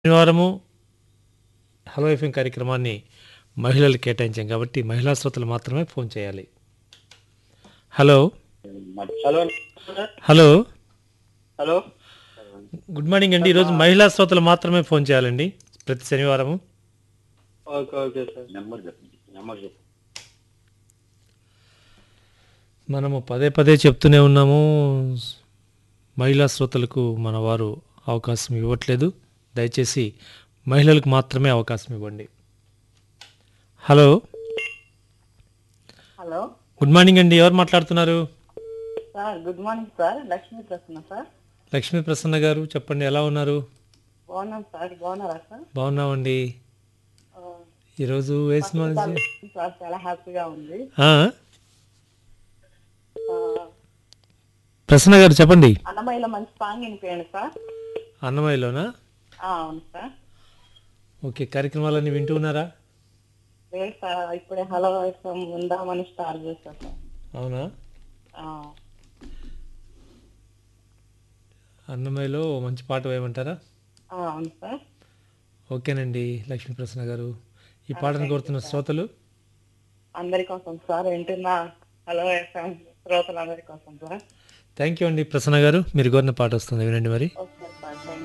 శనివారము hello FM కార్యక్రమాన్ని మహిళలు కేటాయించాం కాబట్టి మహిళా శ్రోతలు మాత్రమే ఫోన్ చేయాలి hello hello hello hello good morning అండి ఈరోజు మహిళా శ్రోతలు మాత్రమే ఫోన్ చేయాలండి ప్రతి శనివారము ఓకే ఓకే సార్ నెంబర్ చెప్పండి నెంబర్ చెప్పండి మనము పదే పదే చెప్తూనే ఉన్నాము మహిళా శ్రోతలకు మన వారు అవకాశం ఇవ్వట్లేదు దయచేసి మహిళలకు మాత్రమే అవకాశం ఇవ్వండి హలో హలో గుడ్ మార్నింగ్ అండి ఎవరు మాట్లాడుతున్నారు sir good morning sir Lakshmi Prasanna sir Lakshmi Prasanna గారు చెప్పండి ఎలా ఉన్నారు బాగున్నాం సార్ బాగున్నారా సార్ బాగున్నామండి ఆ, ఈరోజు ఏ సినిమా నుంచి? సార్ చాలా హ్యాపీగా ఉంది ఆ? ఆ, ప్రసన్న గారు చెప్పండి అన్నమయ్యలో మంచి సాంగ్ వినిపోయాను సార్ అన్నమయ్యలోనా ఆ, అవును సార్ ఓకే కార్యక్రమాలన్నీ వింటూ ఉన్నారా లేదు సార్ ఇప్పుడే హలో వేసాం ఉందామని స్టార్ట్ చేశాను సార్ అవునా ఆ, అన్నమయ్యలో ఓ మంచి పాట వేయమంటారా ఆ, అవును సార్ ఓకేనండి లక్ష్మీ ప్రసన్న గారు ఈ పాటను కోరుతున్న శ్రోతలు అందరి కోసం సార్ వింటున్నా హలో వేసాం శ్రోతలందరి కోసం సార్ థ్యాంక్ యూ అండి ప్రసన్న గారు మీరు కోరిన పాట వస్తుంది వినండి మరి ఓకే